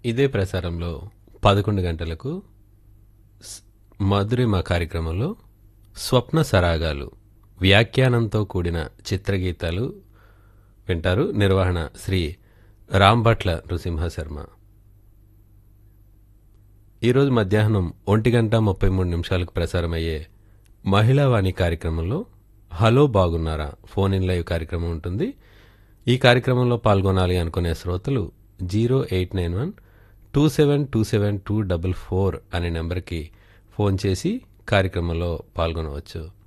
ఇదే ప్రసారంలో పదకొండు గంటలకు స్- మధురిమ కార్యక్రమంలో స్వప్న సరాగాలు వ్యాఖ్యానంతో కూడిన చిత్రగీతాలు వింటారు నిర్వహణ శ్రీ రాంభట్ల నృసింహ శర్మ ఈరోజు మధ్యాహ్నం ఒంటి గంట ముప్పై మూడు నిమిషాలకు ప్రసారమయ్యే మహిళా వాణి కార్యక్రమంలో హలో బాగున్నారా ఫోన్ ఇన్ లైవ్ కార్యక్రమం ఉంటుంది ఈ కార్యక్రమంలో పాల్గొనాలి అనుకునే శ్రోతలు zero eight nine one two seven two seven two double four అనే నెంబర్కి ఫోన్ చేసి కార్యక్రమంలో పాల్గొనవచ్చు